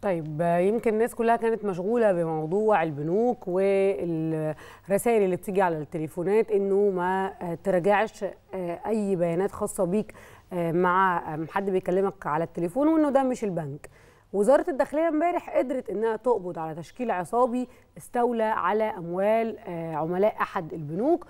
طيب يمكن الناس كلها كانت مشغوله بموضوع البنوك والرسائل اللي بتيجي على التليفونات انه ما تراجعش اي بيانات خاصه بيك مع حد بيكلمك على التليفون وانه ده مش البنك وزاره الداخليه امبارح قدرت انها تقبض على تشكيل عصابي استولى على اموال عملاء احد البنوك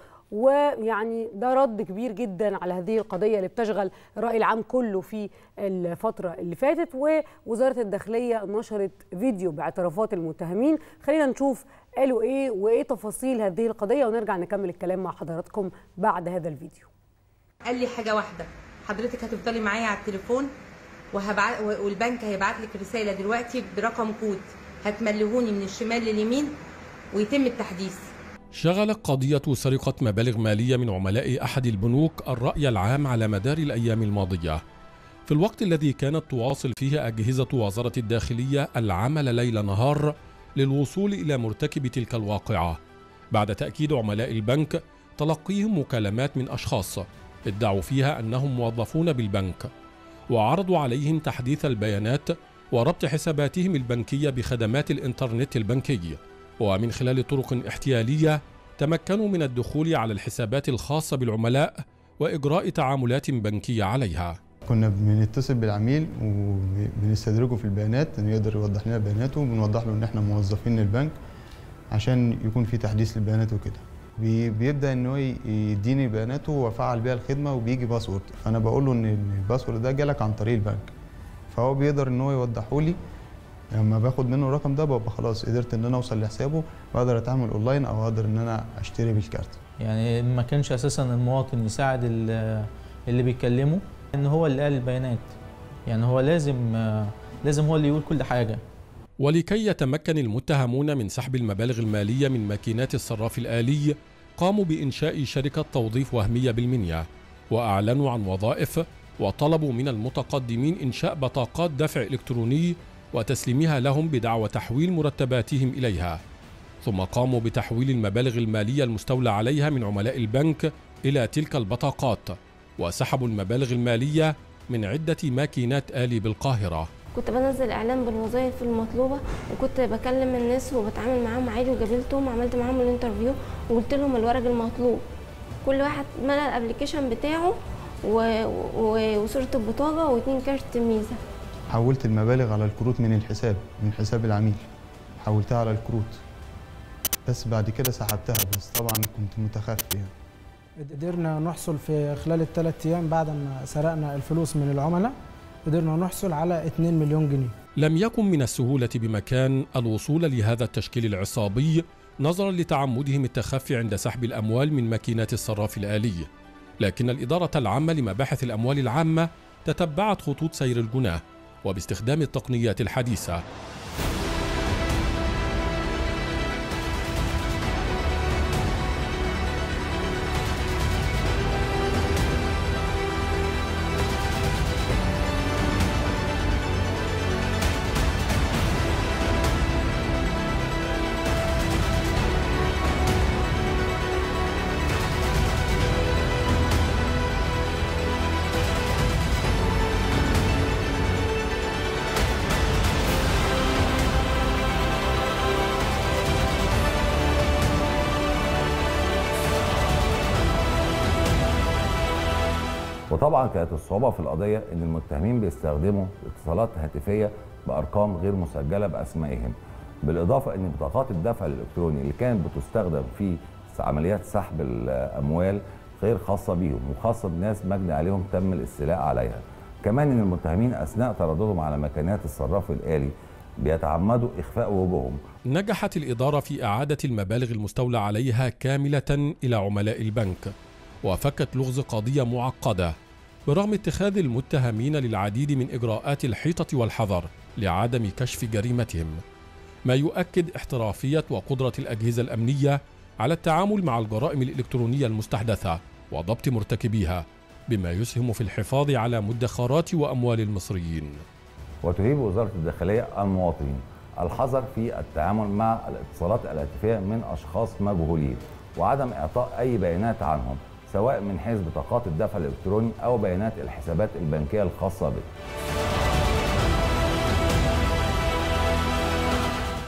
ويعني ده رد كبير جدا على هذه القضيه اللي بتشغل الراي العام كله في الفتره اللي فاتت ووزاره الداخليه نشرت فيديو باعترافات المتهمين خلينا نشوف قالوا ايه وايه تفاصيل هذه القضيه ونرجع نكمل الكلام مع حضراتكم بعد هذا الفيديو قال لي حاجه واحده حضرتك هتفضلي معايا على التليفون وهبعت والبنك هيبعت لك رساله دلوقتي برقم كود هتملهوني من الشمال لليمين ويتم التحديث شغلت قضية سرقة مبالغ مالية من عملاء أحد البنوك الرأي العام على مدار الأيام الماضية في الوقت الذي كانت تواصل فيه أجهزة وزارة الداخلية العمل ليل نهار للوصول إلى مرتكب تلك الواقعة بعد تأكيد عملاء البنك تلقيهم مكالمات من أشخاص ادعوا فيها أنهم موظفون بالبنك وعرضوا عليهم تحديث البيانات وربط حساباتهم البنكية بخدمات الإنترنت البنكي ومن خلال طرق احتيالية تمكنوا من الدخول على الحسابات الخاصة بالعملاء وإجراء تعاملات بنكية عليها كنا بنتصل بالعميل وبنستدرجه في البيانات انه يقدر يوضح لنا بياناته وبنوضح له ان احنا موظفين البنك عشان يكون في تحديث للبيانات وكده بيبدا ان هو يديني بياناته وافعل بيها الخدمه وبيجي باسورد فانا بقول له ان الباسورد ده جالك عن طريق البنك فهو بيقدر ان هو يوضحه لي لما باخد منه الرقم ده ببقى خلاص قدرت ان انا اوصل لحسابه واقدر اتعامل اونلاين او اقدر ان انا اشتري بالكارت يعني ما كانش اساسا المواطن يساعد اللي بيكلمه ان هو اللي قال البيانات يعني هو لازم لازم هو اللي يقول كل حاجه ولكي يتمكن المتهمون من سحب المبالغ الماليه من ماكينات الصراف الالي قاموا بانشاء شركه توظيف وهميه بالمنيا واعلنوا عن وظائف وطلبوا من المتقدمين انشاء بطاقات دفع الكتروني وتسليمها لهم بدعوى تحويل مرتباتهم اليها ثم قاموا بتحويل المبالغ الماليه المستولى عليها من عملاء البنك الى تلك البطاقات وسحبوا المبالغ الماليه من عده ماكينات الي بالقاهره كنت بنزل اعلان بالوظائف المطلوبه وكنت بكلم الناس وبتعامل معاهم عادي وقابلتهم وعملت معاهم الانترفيو وقلت لهم الورق المطلوب كل واحد ملى الابلكيشن بتاعه و... و... وصوره البطاقه واتنين كارت ميزه حولت المبالغ على الكروت من الحساب من حساب العميل حولتها على الكروت بس بعد كده سحبتها بس طبعا كنت متخفي يعني. قدرنا نحصل في خلال الثلاث ايام بعد ما سرقنا الفلوس من العملاء قدرنا نحصل على 2 مليون جنيه لم يكن من السهولة بمكان الوصول لهذا التشكيل العصابي نظرا لتعمدهم التخفي عند سحب الأموال من ماكينات الصراف الآلي لكن الإدارة العامة لمباحث الأموال العامة تتبعت خطوط سير الجناه وباستخدام التقنيات الحديثة وطبعا كانت الصعوبه في القضيه ان المتهمين بيستخدموا اتصالات هاتفيه بارقام غير مسجله باسمائهم بالاضافه ان بطاقات الدفع الالكتروني اللي كانت بتستخدم في عمليات سحب الاموال غير خاصه بيهم وخاصه بناس مجني عليهم تم الاستيلاء عليها كمان ان المتهمين اثناء ترددهم على مكانات الصراف الالي بيتعمدوا اخفاء وجوههم نجحت الاداره في اعاده المبالغ المستولى عليها كامله الى عملاء البنك وفكت لغز قضيه معقده برغم اتخاذ المتهمين للعديد من اجراءات الحيطه والحذر لعدم كشف جريمتهم ما يؤكد احترافيه وقدره الاجهزه الامنيه على التعامل مع الجرائم الالكترونيه المستحدثه وضبط مرتكبيها بما يسهم في الحفاظ على مدخرات واموال المصريين وتهيب وزاره الداخليه المواطنين الحذر في التعامل مع الاتصالات الهاتفيه من اشخاص مجهولين وعدم اعطاء اي بيانات عنهم سواء من حيث بطاقات الدفع الالكتروني او بيانات الحسابات البنكيه الخاصه به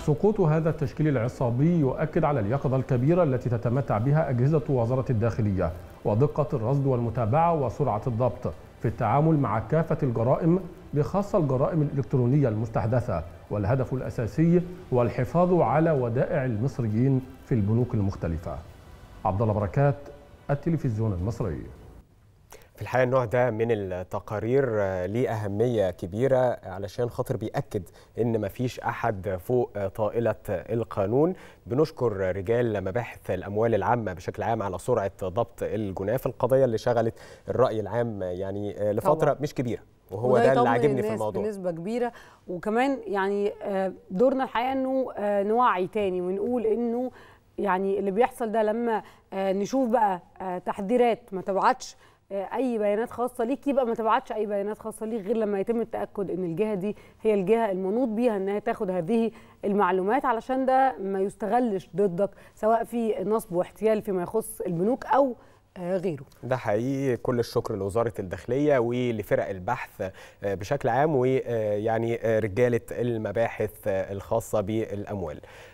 سقوط هذا التشكيل العصابي يؤكد على اليقظة الكبيرة التي تتمتع بها أجهزة وزارة الداخلية ودقة الرصد والمتابعة وسرعة الضبط في التعامل مع كافة الجرائم بخاصة الجرائم الإلكترونية المستحدثة والهدف الأساسي هو الحفاظ على ودائع المصريين في البنوك المختلفة عبد الله بركات التلفزيون المصري في الحقيقه النوع ده من التقارير ليه اهميه كبيره علشان خاطر بياكد ان مفيش احد فوق طائله القانون بنشكر رجال مباحث الاموال العامه بشكل عام على سرعه ضبط الجناف القضيه اللي شغلت الراي العام يعني لفتره طبعا. مش كبيره وهو ده اللي عاجبني في الموضوع بنسبه كبيره وكمان يعني دورنا الحقيقه انه نوعي تاني ونقول انه يعني اللي بيحصل ده لما نشوف بقى تحذيرات ما تبعتش اي بيانات خاصه ليك يبقى ما تبعتش اي بيانات خاصه ليك غير لما يتم التاكد ان الجهه دي هي الجهه المنوط بيها انها تاخد هذه المعلومات علشان ده ما يستغلش ضدك سواء في نصب واحتيال فيما يخص البنوك او غيره ده حقيقي كل الشكر لوزارة الداخلية ولفرق البحث بشكل عام ويعني رجالة المباحث الخاصة بالأموال